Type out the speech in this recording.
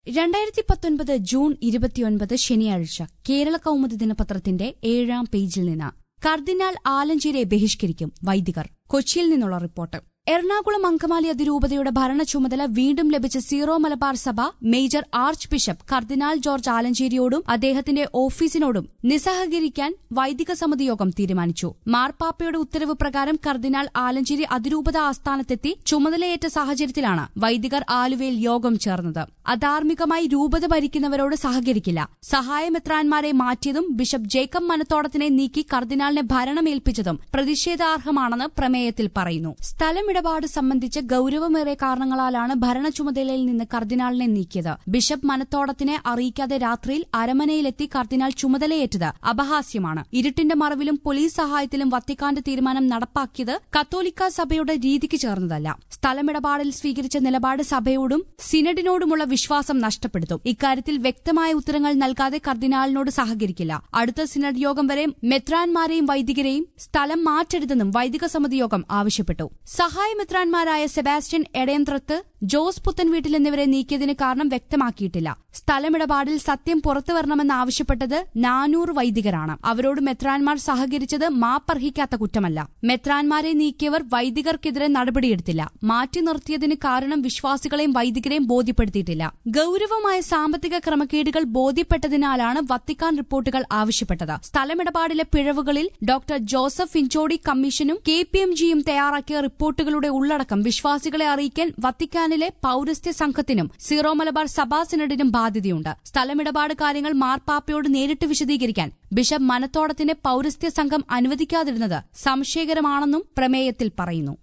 രണ്ടായിരത്തി പത്തൊൻപത് ജൂൺ ഇരുപത്തിയൊൻപത് ശനിയാഴ്ച കേരള കൗമുദി ദിനപത്രത്തിന്റെ ഏഴാം പേജിൽ നിന്ന് കർദിനാൾ ആലഞ്ചേരിയെ ബഹിഷ്കരിക്കും വൈദികർ കൊച്ചിയിൽ നിന്നുള്ള റിപ്പോർട്ട് എറണാകുളം അങ്കമാലി അതിരൂപതയുടെ ഭരണ ചുമതല വീണ്ടും ലഭിച്ച സീറോ മലബാർ സഭ major archbishop cardinal George ആലഞ്ചേരിയോടും അദ്ദേഹത്തിന്റെ ഓഫീസിനോടും നിസ്സഹകരിക്കാൻ വൈദിക സമിതി യോഗം തീരുമാനിച്ചു മാർപ്പാപ്പയുടെ ഉത്തരവ് പ്രകാരം കർദിനാൾ ആലഞ്ചേരി അതിരൂപത ആസ്ഥാനത്തെത്തി ചുമതലയേറ്റ സാഹചര്യത്തിലാണ് വൈദികർ ആലുവയിൽ യോഗം ചേർന്നത് അധാർമികമായി രൂപത ഭരിക്കുന്നവരോട് സഹകരിക്കില്ല സഹായമെത്രാന്മാരെ മാറ്റിയതും ബിഷപ്പ് ജേക്കബ് മനത്തോടത്തിനെ നീക്കി കർദിനാളിനെ ഭരണമേൽപ്പിച്ചതും പ്രതിഷേധാർഹമാണെന്ന് പ്രമേയത്തിൽ പറയുന്നു സ്ഥലമിടപാട് സംബന്ധിച്ച് ഗൌരവമേറിയ കാരണങ്ങളാലാണ് ഭരണ ചുമതലയിൽ നിന്ന് കർദിനാളിനെ നീക്കിയത് ബിഷപ്പ് മനത്തോടത്തിനെ അറിയിക്കാതെ രാത്രിയിൽ അരമനയിലെത്തി കർദിനാൾ ചുമതലയേറ്റത് അപഹാസ്യമാണ് ഇരുട്ടിന്റെ മറവിലും പോലീസ് സഹായത്തിലും വത്തിക്കാന്റെ തീരുമാനം നടപ്പാക്കിയത് കത്തോലിക്ക സഭയുടെ രീതിക്ക് ചേർന്നതല്ല സ്ഥലമിടപാടിൽ സ്വീകരിച്ച നിലപാട് സഭയോടും സിനഡിനോടുമുള്ള വിശ്വാസം നഷ്ടപ്പെടുത്തും ഇക്കാര്യത്തിൽ വ്യക്തമായ ഉത്തരങ്ങൾ നൽകാതെ കർദിനാളിനോട് സഹകരിക്കില്ല അടുത്ത സിനഡ് യോഗം വരെ മെത്രാൻമാരെയും വൈദികരെയും സ്ഥലം മാറ്റരുതെന്നും വൈദിക സമിതി യോഗം ആവശ്യപ്പെട്ടു സഹായമെത്രാൻമാരായ സെബാസ്റ്റ്യൻ എടയന്ത്രത്ത് ജോസ് പുത്തൻവീട്ടിൽ എന്നിവരെ നീക്കിയതിന് കാരണം വ്യക്തമാക്കിയിട്ടില്ല സ്ഥലമിടപാടിൽ സത്യം പുറത്തുവരണമെന്ന് ആവശ്യപ്പെട്ടത് നാനൂറ് വൈദികരാണ് അവരോട് മെത്രാൻമാർ സഹകരിച്ചത് മാപ്പർഹിക്കാത്ത കുറ്റമല്ല മെത്രാൻമാരെ നീക്കിയവർ വൈദികർക്കെതിരെ നടപടിയെടുത്തില്ല മാറ്റി നിർത്തിയതിന് കാരണം വിശ്വാസികളെയും വൈദികരെയും ബോധ്യപ്പെടുത്തിയിട്ടില്ല ഗൌരവമായ സാമ്പത്തിക ക്രമക്കേടുകൾ ബോധ്യപ്പെട്ടതിനാലാണ് വത്തിക്കാൻ റിപ്പോർട്ടുകൾ ആവശ്യപ്പെട്ടത് സ്ഥലമിടപാടിലെ പിഴവുകളിൽ ഡോക്ടർ ജോസഫ് ഫിഞ്ചോഡി കമ്മീഷനും കെ പി എം ജിയും തയ്യാറാക്കിയ റിപ്പോർട്ടുകളുടെ ഉള്ളടക്കം വിശ്വാസികളെ അറിയിക്കാൻ വത്തിക്കാനിലെ പൌരസ്ത്യ സംഘത്തിനും സീറോ മലബാർ സഭാ സിനഡിനും ബാധ്യതയുണ്ട് സ്ഥലമിടപാട് കാര്യങ്ങൾ മാർപ്പാപ്പയോട് നേരിട്ട് വിശദീകരിക്കാൻ ബിഷപ്പ് മനത്തോടത്തിന്റെ പൌരസ്ത്യ സംഘം അനുവദിക്കാതിരുന്നത് സംശയകരമാണെന്നും പ്രമേയത്തിൽ പറയുന്നു